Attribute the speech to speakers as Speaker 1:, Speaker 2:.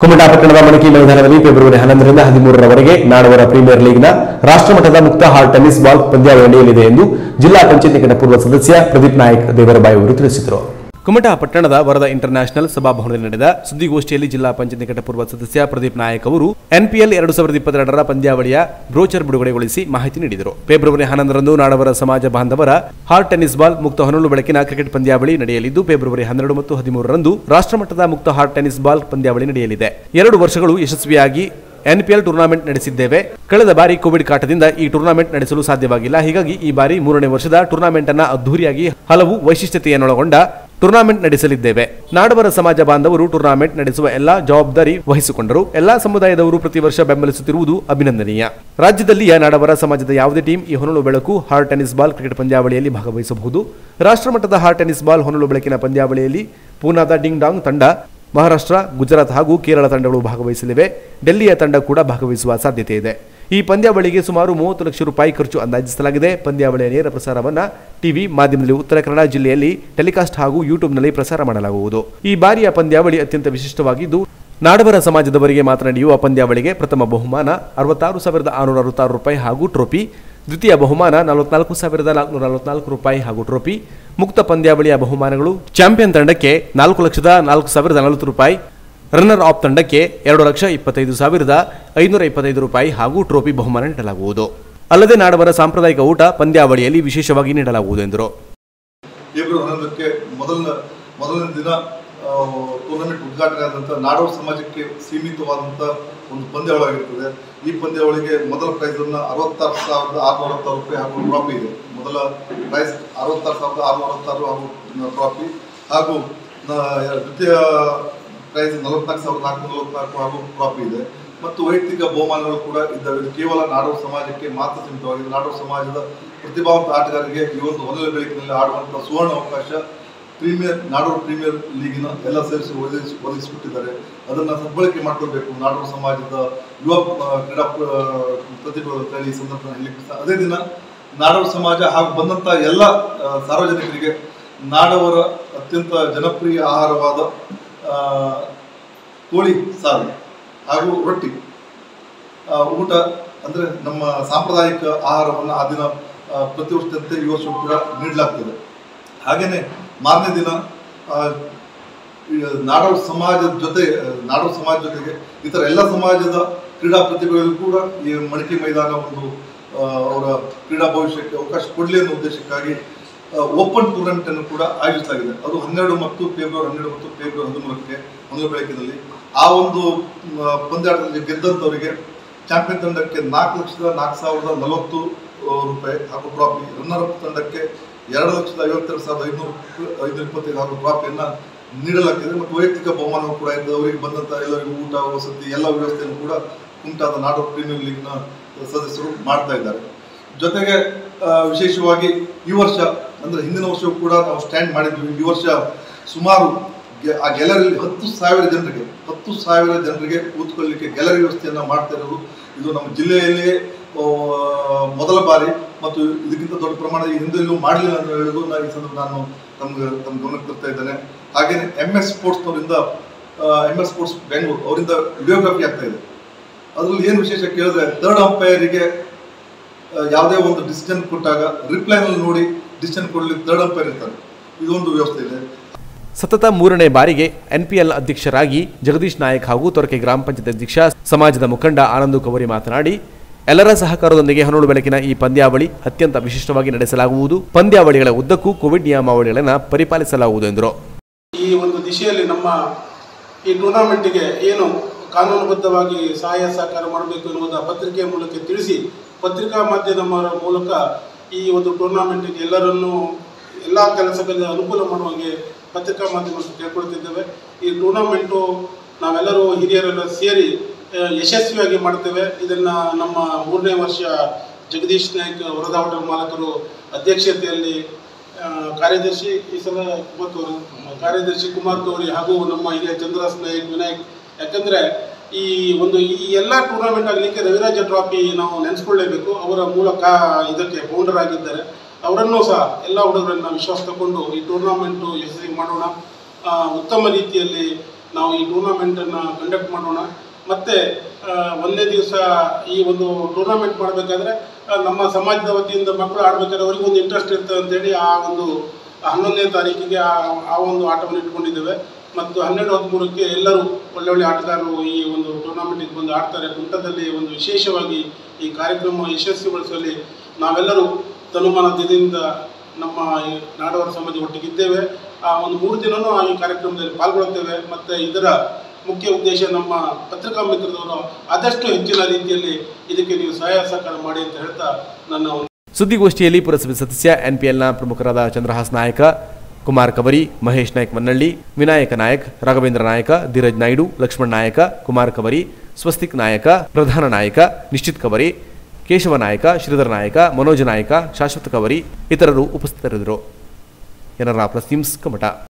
Speaker 1: ಕುಮಟಾ ಪಟ್ಟಣದ ಮಣಕಿ ಮೈದಾನದಲ್ಲಿ ಫೆಬ್ರವರಿ ಹನ್ನೊಂದರಿಂದ ಹದಿಮೂರರವರೆಗೆ ನಾಡವರ ಪ್ರೀಮಿಯರ್ ಲೀಗ್ನ ರಾಷ್ಟ್ರಮಟ್ಟದ ಮುಕ್ತ ಹಾಲ್ ಟೆನ್ನಿಸ್ ಬಾಲ್ ಪಂದ್ಯಾವಳಿ ನಡೆಯಲಿದೆ ಎಂದು ಜಿಲ್ಲಾ ಪಂಚಾಯತ್ ನಿಕಟಪೂರ್ವ ಸದಸ್ಯ ಪ್ರದೀಪ್ ನಾಯಕ್ ದೇವರಬಾಯಿ ಅವರು ತಿಳಿಸಿದರು ಕುಮಟಾ ಪಟ್ಟಣದ ವರದ ಇಂಟರ್ನ್ಯಾಷನಲ್ ಸಭಾಭವನದಲ್ಲಿ ನಡೆದ ಸುದ್ದಿಗೋಷ್ಠಿಯಲ್ಲಿ ಜಿಲ್ಲಾ ಪಂಚಾಯತ್ ನಿಕಟಪೂರ್ವ ಸದಸ್ಯ ಪ್ರದೀಪ್ ನಾಯಕ್ ಅವರು ಎನ್ಪಿಎಲ್ ಎರಡು ಸಾವಿರದ ಇಪ್ಪತ್ತೆರಡರ ಪಂದ್ಯಾವಳಿಯ ಬ್ರೋಚರ್ ಬಿಡುಗಡೆಗೊಳಿಸಿ ಮಾಹಿತಿ ನೀಡಿದರು ಫೆಬ್ರವರಿ ಹನ್ನೊಂದರಂದು ನಾಡವರ ಸಮಾಜ ಬಾಂಧವರ ಹಾರ್ಟ್ ಟೆನ್ನಿಸ್ ಬಾಲ್ ಮುಕ್ತ ಹೊನಲು ಬೆಳಕಿನ ಕ್ರಿಕೆಟ್ ಪಂದ್ಯಾವಳಿ ನಡೆಯಲಿದ್ದು ಫೆಬ್ರವರಿ ಹನ್ನೆರಡು ಮತ್ತು ಹದಿಮೂರರಂದು ರಾಷ್ಟ್ರಮಟ್ಟದ ಮುಕ್ತ ಹಾರ್ಟ್ ಟೆನ್ನಿಸ್ ಬಾಲ್ ಪಂದ್ಯಾವಳಿ ನಡೆಯಲಿದೆ ಎರಡು ವರ್ಷಗಳು ಯಶಸ್ವಿಯಾಗಿ ಎನ್ಪಿಎಲ್ ಟೂರ್ನಾಮೆಂಟ್ ನಡೆಸಿದ್ದೇವೆ ಕಳೆದ ಬಾರಿ ಕೋವಿಡ್ ಕಾಟದಿಂದ ಈ ಟೂರ್ನಾಮೆಂಟ್ ನಡೆಸಲು ಸಾಧ್ಯವಾಗಿಲ್ಲ ಹೀಗಾಗಿ ಈ ಬಾರಿ ಮೂರನೇ ವರ್ಷದ ಟೂರ್ನಾಮೆಂಟ್ ಅನ್ನ ಅದ್ದೂರಿಯಾಗಿ ಹಲವು ವೈಶಿಷ್ಟ್ಯತೆಯನ್ನೊಳಗೊಂಡ ಟೂರ್ನಾಮೆಂಟ್ ನಡೆಸಲಿದ್ದೇವೆ ನಾಡವರ ಸಮಾಜ ಬಾಂಧವರು ಟೂರ್ನಾಮೆಂಟ್ ನಡೆಸುವ ಎಲ್ಲಾ ಜವಾಬ್ದಾರಿ ವಹಿಸಿಕೊಂಡರು ಎಲ್ಲಾ ಸಮುದಾಯದವರು ಪ್ರತಿ ವರ್ಷ ಬೆಂಬಲಿಸುತ್ತಿರುವುದು ಅಭಿನಂದನೀಯ ರಾಜ್ಯದಲ್ಲಿಯ ನಾಡವರ ಸಮಾಜದ ಯಾವುದೇ ಟೀಮ್ ಈ ಹೊನಲು ಬೆಳಕು ಹಾರ್ಟ್ ಟೆನ್ನಿಸ್ ಬಾಲ್ ಕ್ರಿಕೆಟ್ ಪಂದ್ಯಾವಳಿಯಲ್ಲಿ ಭಾಗವಹಿಸಬಹುದು ರಾಷ್ಟ್ರಮಟ್ಟದ ಹಾರ್ಟ್ ಟೆನ್ನಿಸ್ ಬಾಲ್ ಹೊನಲು ಬೆಳಕಿನ ಪಂದ್ಯಾವಳಿಯಲ್ಲಿ ಪೂನಾದ ಡಿಂಗ್ ಡಾಂಗ್ ತಂಡ ಮಹಾರಾಷ್ಟ್ರ ಗುಜರಾತ್ ಹಾಗೂ ಕೇರಳ ತಂಡಗಳು ಭಾಗವಹಿಸಲಿವೆ ಡೆಲ್ಲಿಯ ತಂಡ ಕೂಡ ಭಾಗವಹಿಸುವ ಸಾಧ್ಯತೆ ಇದೆ ಈ ಪಂದ್ಯಾವಳಿಗೆ ಸುಮಾರು ಮೂವತ್ತು ಲಕ್ಷ ರೂಪಾಯಿ ಖರ್ಚು ಅಂದಾಜಿಸಲಾಗಿದೆ ಪಂದ್ಯಾವಳಿಯ ನೇರ ಪ್ರಸಾರವನ್ನ ಟಿವಿ ಮಾಧ್ಯಮದಲ್ಲಿ ಉತ್ತರ ಕನ್ನಡ ಜಿಲ್ಲೆಯಲ್ಲಿ ಟೆಲಿಕಾಸ್ಟ್ ಹಾಗೂ ಯೂಟ್ಯೂಬ್ನಲ್ಲಿ ಪ್ರಸಾರ ಮಾಡಲಾಗುವುದು ಈ ಬಾರಿಯ ಪಂದ್ಯಾವಳಿ ಅತ್ಯಂತ ವಿಶಿಷ್ಟವಾಗಿದ್ದು ನಾಡವರ ಸಮಾಜದವರಿಗೆ ಮಾತ್ರ ನಡೆಯುವ ಪಂದ್ಯಾವಳಿಗೆ ಪ್ರಥಮ ಬಹುಮಾನ ಅರವತ್ತಾರು ಸಾವಿರದ ಆರುನೂರ ಅರವತ್ತಾರು ರೂಪಾಯಿ ಹಾಗೂ ಟ್ರೋಫಿ ದ್ವಿತೀಯ ಬಹುಮಾನ ನಲವತ್ನಾಲ್ಕು ಸಾವಿರದ ನಾಲ್ಕುನೂರ ನಲವತ್ನಾಲ್ಕು ರೂಪಾಯಿ ಹಾಗೂ ಟ್ರೋಫಿ ಮುಕ್ತ ಪಂದ್ಯಾವಳಿಯ ಬಹುಮಾನಗಳು ಚಾಂಪಿಯನ್ ತಂಡಕ್ಕೆ ನಾಲ್ಕು ಲಕ್ಷದ ನಾಲ್ಕು ಸಾವಿರದ ನಲವತ್ತು ರೂಪಾಯಿ ರನ್ನರ್ ಆಫ್ ತಂಡಕ್ಕೆ ಎರಡು ಲಕ್ಷ ಇಪ್ಪತ್ತೈದು ಸಾವಿರದ ಐನೂರ ಇಪ್ಪತ್ತೈದು ರೂಪಾಯಿ ಹಾಗೂ ಟ್ರೋಫಿ ಬಹುಮಾನ ನೀಡಲಾಗುವುದು ಅಲ್ಲದೆ ನಾಡವರ ಸಾಂಪ್ರದಾಯಿಕ ಊಟ ಪಂದ್ಯಾವಳಿಯಲ್ಲಿ ವಿಶೇಷವಾಗಿ ನೀಡಲಾಗುವುದು ಎಂದರು
Speaker 2: ಫೆಬ್ರವರಿ ಹನ್ನೊಂದಕ್ಕೆ ಮೊದಲನ ಮೊದಲನೇ ದಿನ ಆ, ಟೂರ್ನಮೆಂಟ್ ಉದ್ಘಾಟನೆ ಆದಂಥ ನಾಡೋರ ಸಮಾಜಕ್ಕೆ ಸೀಮಿತವಾದಂಥ ಒಂದು ಪಂದ್ಯಾವಳಿಯಾಗಿರ್ತದೆ ಈ ಪಂದ್ಯಾವಳಿಗೆ ಮೊದಲ ಪ್ರೈಸನ್ನು ಅರವತ್ತಾರು ಸಾವಿರದ ಆರುನೂರ ಅರವತ್ತಾರು ರೂಪಾಯಿ ಹಾಗೂ ಟ್ರಾಫಿ ಇದೆ ಮೊದಲ ಪ್ರೈಸ್ ಅರವತ್ತಾರು ಸಾವಿರದ ಆರುನೂರ ಅರವತ್ತಾರು ಹಾಗೂ ಟ್ರಾಫಿ ಹಾಗೂ ನ- ದ್ವಿತೀಯ ಪ್ರೈಸ್ ನಲವತ್ನಾಲ್ಕು ಸಾವಿರದ ನಾಲ್ಕುನೂರ ನಲವತ್ನಾಲ್ಕು ಹಾಗೂ ಟ್ರಾಫಿ ಇದೆ ಮತ್ತು ವೈಯಕ್ತಿಕ ಬಹುಮಾನಗಳು ಕೂಡ ಇದ್ದಾವೆ ಇದು ಕೇವಲ ನಾಡೋರ ಸಮಾಜಕ್ಕೆ ಮಾತ್ರ ಸೀಮಿತವಾಗಿದೆ ನಾಡೋರ ಸಮಾಜದ ಪ್ರತಿಭಾವಂತ ಆಟಗಾರರಿಗೆ ಈ ಒಂದು ಹೊಲದ ಬೆಳಕಿನಲ್ಲಿ ಆಡುವಂಥ ಸುವರ್ಣ ಅವಕಾಶ ಪ್ರೀಮಿಯರ್ ನಾಡೋರ ಪ್ರೀಮಿಯರ್ ಲೀಗಿನ ಎಲ್ಲ ಸೇರಿಸಿ ಒದಗಿಸಿ ಒದಗಿಸಿಬಿಟ್ಟಿದ್ದಾರೆ ಅದನ್ನು ಸದ್ಬಳಕೆ ಮಾಡ್ಕೊಳ್ಬೇಕು ನಾಡೋರ ಸಮಾಜದ ಯುವ ಆ, ಕ್ರೀಡಾ ಪ್ರ- ಪ್ರತಿಭೆಗಳು ಅಂತ ಹೇಳಿ ಈ ಸಂದರ್ಭ ಹೇಳಲಿಕ್ಕೆ ಇಷ್ಟ. ಅದೇ ದಿನ ನಾಡೋರ ಸಮಾಜ ಹಾಗೂ ಬಂದಂಥ ಎಲ್ಲ ಆ, ಸಾರ್ವಜನಿಕರಿಗೆ ನಾಡವರ ಅತ್ಯಂತ ಜನಪ್ರಿಯ ಆಹಾರವಾದ ಆ, ಕೋಳಿ ಸಾರು ಹಾಗೂ ರೊಟ್ಟಿ ಆ, ಊಟ ಅಂದರೆ ನಮ್ಮ ಸಾಂಪ್ರದಾಯಿಕ ಆಹಾರವನ್ನು ಆ ದಿನ ಆ, ಪ್ರತಿ ವರ್ಷದಂತೆ ಈ ವರ್ಷ ಕೂಡ ನೀಡಲಾಗ್ತದೆ ಹಾಗೆಯೇ ಮಾರನೇ ದಿನ ಆ, ಈ ನಾಡೋರ ಸಮಾಜದ ಜೊತೆ ನಾಡೋರ ಸಮಾಜ ಜೊತೆಗೆ ಇತರ ಎಲ್ಲ ಸಮಾಜದ ಕ್ರೀಡಾ ಪ್ರತಿಭೆಗಳು ಕೂಡ ಈ ಮಡಿಕೆ ಮೈದಾನ ಒಂದು ಆ, ಅವರ ಕ್ರೀಡಾ ಭವಿಷ್ಯಕ್ಕೆ ಅವಕಾಶ ಕೊಡಲಿ ಅನ್ನೋ ಉದ್ದೇಶಕ್ಕಾಗಿ ಓಪನ್ ಟೂರ್ನಮೆಂಟ್ ಅನ್ನು ಕೂಡ ಆಯೋಜಿಸಲಾಗಿದೆ ಅದು ಹನ್ನೆರಡು ಮತ್ತು ಫೆಬ್ರವರಿ ಹನ್ನೆರಡು ಮತ್ತು ಫೆಬ್ರವರಿ ಹದಿಮೂರಕ್ಕೆ ಒಂದು ಬೆಳಕಿನಲ್ಲಿ ಆ ಒಂದು ಮ, ಪಂದ್ಯಾಟದಲ್ಲಿ ಗೆದ್ದಂಥವರಿಗೆ ಚಾಂಪಿಯನ್ ತಂಡಕ್ಕೆ ನಾಲ್ಕು ಲಕ್ಷದ ನಾಲ್ಕು ಸಾವಿರದ ನಲವತ್ತು ಆ, ರೂಪಾಯಿ ಹಾಗೂ ಟ್ರಾಫಿ ರನ್ನರ್ ಅಪ್ ತಂಡಕ್ಕೆ ಎರಡು ಲಕ್ಷದ ಐವತ್ತೆರಡು ಸಾವಿರದ ಐನೂರು ಐನೂರ ಇಪ್ಪತ್ತೈದು ಹಾಗೂ ಟ್ರಾಫಿಯನ್ನು ನೀಡಲಾಗ್ತಿದೆ ಮತ್ತು ವೈಯಕ್ತಿಕ ಬಹುಮಾನವು ಕೂಡ ಇದೆ ಅವರಿಗೆ ಬಂದಂಥ ಎಲ್ಲರಿಗೂ ಊಟ ವಸತಿ ಎಲ್ಲ ವ್ಯವಸ್ಥೆಯನ್ನು ಕೂಡ ಕುಮಟಾದ ನಾಡು ಪ್ರೀಮಿಯರ್ ಲೀಗ್ನ ಸದಸ್ಯರು ಮಾಡ್ತಾ ಇದ್ದಾರೆ ಜೊತೆಗೆ ಆ, ವಿಶೇಷವಾಗಿ ಈ ವರ್ಷ ಅಂದರೆ ಹಿಂದಿನ ವರ್ಷವೂ ಕೂಡ ನಾವು ಸ್ಟ್ಯಾಂಡ್ ಮಾಡಿದ್ವಿ ಈ ವರ್ಷ ಸುಮಾರು ಗೆ- ಆ ಗ್ಯಾಲರಿಯಲ್ಲಿ ಹತ್ತು ಸಾವಿರ ಜನರಿಗೆ ಹತ್ತು ಸಾವಿರ ಜನರಿಗೆ ಕೂತ್ಕೊಳ್ಳಿಕ್ಕೆ ಗ್ಯಾಲರಿ ವ್ಯವಸ್ಥೆಯನ್ನು ಮಾಡ್ತಾ ಇರೋದು ಇದು ನಮ್ಮ ಜಿಲ್ಲೆಯಲ್ಲಿಯೇ ಆ, ಮೊದಲ ಬಾರಿ ಮತ್ತು ಇದಕ್ಕಿಂತ ದೊಡ್ಡ ಪ್ರಮಾಣ ಈ ಹಿಂದೆಲ್ಲೂ ಮಾಡಲಿಲ್ಲ ಅಂತ ಹೇಳೋದು ನಾನು ಈ ಸಂದರ್ಭ ನಾನು ತಮ್ಗೆ ತಮ್ಮ ಗಮನಕ್ಕೆ ತರ್ತಾ ಇದ್ದೇನೆ ಹಾಗೆಯೇ ಎಮ್ ಎಸ್ ಸ್ಪೋರ್ಟ್ಸ್ನವರಿಂದ ಎಮ್ ಎಸ್ ಸ್ಪೋರ್ಟ್ಸ್ ಬೆಂಗಳೂರು ಅವರಿಂದ ವಿಡಿಯೋಗ್ರಫಿ ಆಗ್ತಾ ಇದೆ ಅದರಲ್ಲಿ ಏನು ವಿಶೇಷ ಕೇಳಿದ್ರೆ ಥರ್ಡ್ ಅಂಪೈರಿಗೆ ಯಾವುದೇ ಒಂದು ಡಿಸಿಷನ್ ಕೊಟ್ಟಾಗ ರಿಪ್ಲೈನಲ್ಲಿ ನೋಡಿ ಡಿಸಿಷನ್ ಕೊಡಲಿಕ್ಕೆ ಥರ್ಡ್ ಅಂಪೈರ್ ಇರ್ತಾರೆ ಇದೊಂದು ವ್ಯವಸ್ಥೆ ಇದೆ
Speaker 1: ಸತತ ಮೂರನೇ ಬಾರಿಗೆ ಎನ್ಪಿಎಲ್ ಅಧ್ಯಕ್ಷರಾಗಿ ಜಗದೀಶ್ ನಾಯಕ್ ಹಾಗೂ ತೊರಕೆ ಗ್ರಾಮ ಪಂಚಾಯತ್ ಅಧ್ಯಕ್ಷ ಸಮಾಜದ ಮುಖಂಡ ಆನಂದು ಕವರಿ ಮಾತನಾಡಿ ಎಲ್ಲರ ಸಹಕಾರದೊಂದಿಗೆ ಹೊನಲು ಬೆಳಕಿನ ಈ ಪಂದ್ಯಾವಳಿ ಅತ್ಯಂತ ವಿಶಿಷ್ಟವಾಗಿ ನಡೆಸಲಾಗುವುದು ಪಂದ್ಯಾವಳಿಗಳ ಉದ್ದಕ್ಕೂ ಕೋವಿಡ್ ನಿಯಮಾವಳಿಗಳನ್ನು ಪರಿಪಾಲಿಸಲಾಗುವುದು ಎಂದರು
Speaker 3: ಈ ಒಂದು ದಿಶೆಯಲ್ಲಿ ನಮ್ಮ ಈ ಟೂರ್ನಾಮೆಂಟಿಗೆ ಏನು ಕಾನೂನುಬದ್ಧವಾಗಿ ಸಹಾಯ ಸಹಕಾರ ಮಾಡಬೇಕು ಎನ್ನುವುದ ಪತ್ರಿಕೆಯ ಮೂಲಕ ತಿಳಿಸಿ ಪತ್ರಿಕಾ ಮಾಧ್ಯಮದ ಮೂಲಕ ಈ ಒಂದು ಟೂರ್ನಾಮೆಂಟಿಗೆ ಎಲ್ಲರನ್ನೂ ಎಲ್ಲ ಕೆಲಸಗಳಿಗೆ ಅನುಕೂಲ ಮಾಡುವಂಗೆ ಪತ್ರಿಕಾ ಮಾಧ್ಯಮ ಕೇಳ್ಕೊಳ್ತಿದ್ದೇವೆ ಈ ಟೂರ್ನಾಮೆಂಟು ನಾವೆಲ್ಲರೂ ಹಿರಿಯರೆಲ್ಲ ಸೇರಿ ಆ, ಯಶಸ್ವಿಯಾಗಿ ಮಾಡ್ತೇವೆ ಇದನ್ನು ನಮ್ಮ ಮೂರನೇ ವರ್ಷ ಜಗದೀಶ್ ನಾಯ್ಕ್ ವರದಾ ಹೋಟೆಲ್ ಮಾಲಕರು ಅಧ್ಯಕ್ಷತೆಯಲ್ಲಿ ಆ, ಕಾರ್ಯದರ್ಶಿ ಈ ಸಲ ಕುಮಾರ್ ಕೌರಿ ಕಾರ್ಯದರ್ಶಿ ಕುಮಾರ್ ಕೌರಿ ಹಾಗೂ ನಮ್ಮ ಹಿರಿಯ ಚಂದ್ರಸ್ ನಾಯಕ್ ವಿನಾಯಕ್ ಯಾಕಂದ್ರೆ ಈ ಒಂದು ಈ ಎಲ್ಲ ಟೂರ್ನಮೆಂಟ್ ಆಗಲಿಕ್ಕೆ ರವಿರಾಜ ಟ್ರಾಫಿ ನಾವು ನೆನೆಸ್ಕೊಳ್ಳೇಬೇಕು ಅವರ ಮೂಲಕ ಇದಕ್ಕೆ ಫೌಂಡರ್ ಆಗಿದ್ದಾರೆ ಅವರನ್ನು ಸಹ ಎಲ್ಲ ಹುಡುಗರನ್ನ ವಿಶ್ವಾಸ ತಗೊಂಡು ಈ ಟೂರ್ನಾಮೆಂಟು ಯಶಸ್ವಿ ಮಾಡೋಣ ಆ, ಉತ್ತಮ ರೀತಿಯಲ್ಲಿ ನಾವು ಈ ಟೂರ್ನಮೆಂಟನ್ನು ಕಂಡಕ್ಟ್ ಮಾಡೋಣ ಮತ್ತು ಒಂದೇ ದಿವಸ ಈ ಒಂದು ಟೂರ್ನಮೆಂಟ್ ಮಾಡಬೇಕಾದ್ರೆ ನಮ್ಮ ಸಮಾಜದ ವತಿಯಿಂದ ಮಕ್ಕಳು ಆಡಬೇಕಾದ್ರೆ ಅವರಿಗೂ ಒಂದು ಇಂಟ್ರೆಸ್ಟ್ ಇರ್ತದೆ ಅಂತೇಳಿ ಆ ಒಂದು ಹನ್ನೊಂದನೇ ತಾರೀಕಿಗೆ ಆ ಆ ಒಂದು ಆಟವನ್ನು ಇಟ್ಕೊಂಡಿದ್ದೇವೆ ಮತ್ತು ಹನ್ನೆರಡು ಹದಿಮೂರಕ್ಕೆ ಎಲ್ಲರೂ ಒಳ್ಳೆ ಒಳ್ಳೆ ಆಟಗಾರರು ಈ ಒಂದು ಟೂರ್ನಮೆಂಟಿಗೆ ಬಂದು ಆಡ್ತಾರೆ ಕುಂಟದಲ್ಲಿ ಒಂದು ವಿಶೇಷವಾಗಿ ಈ ಕಾರ್ಯಕ್ರಮ ಯಶಸ್ವಿಗೊಳಿಸುವಲ್ಲಿ ನಾವೆಲ್ಲರೂ ತನುಮಾನದಿಂದ ನಮ್ಮ ಈ ನಾಡವರ ಸಮಾಜ ಒಟ್ಟಿಗಿದ್ದೇವೆ ಆ ಒಂದು ಮೂರು ದಿನವೂ ಈ ಕಾರ್ಯಕ್ರಮದಲ್ಲಿ ಪಾಲ್ಗೊಳ್ಳುತ್ತೇವೆ ಮತ್ತು ಇದರ ಮುಖ್ಯ ಉದ್ದೇಶ ನಮ್ಮ ಪತ್ರಿಕಾ ಮಿತ್ರದವರು ಆದಷ್ಟು ಹೆಚ್ಚಿನ ರೀತಿಯಲ್ಲಿ ಇದಕ್ಕೆ ನೀವು ಸಹಾಯ ಸಹಕಾರ ಮಾಡಿ ಅಂತ ಹೇಳ್ತಾ ನನ್ನ ಒಂದು
Speaker 1: ಸುದ್ದಿಗೋಷ್ಠಿಯಲ್ಲಿ ಪುರಸಭೆ ಸದಸ್ಯ ಎನ್ಪಿಎಲ್ನ ಪ್ರಮುಖರಾದ ಚಂದ್ರಹಾಸ್ ನಾಯಕ ಕುಮಾರ್ ಕವರಿ ಮಹೇಶ್ ನಾಯ್ಕ್ ಮನ್ನಳ್ಳಿ ವಿನಾಯಕ ನಾಯಕ್ ರಾಘವೇಂದ್ರ ನಾಯಕ ಧೀರಜ್ ನಾಯ್ಡು ಲಕ್ಷ್ಮಣ್ ನಾಯಕ ಕುಮಾರ್ ಕವರಿ ಸ್ವಸ್ತಿಕ್ ನಾಯಕ ಪ್ರಧಾನ ನಾಯಕ ನಿಶ್ಚಿತ್ ಕವರಿ ಕೇಶವ ನಾಯಕ ಶ್ರೀಧರ್ ನಾಯಕ ಮನೋಜ್ ನಾಯಕ ಶಾಶ್ವತ ಕವರಿ ಇತರರು ಉಪಸ್ಥಿತರಿದ್ದರು ಎನ್ಆರ್ ಪ್ಲಸ್ ನ್ಯೂಸ್ ಕಮಟ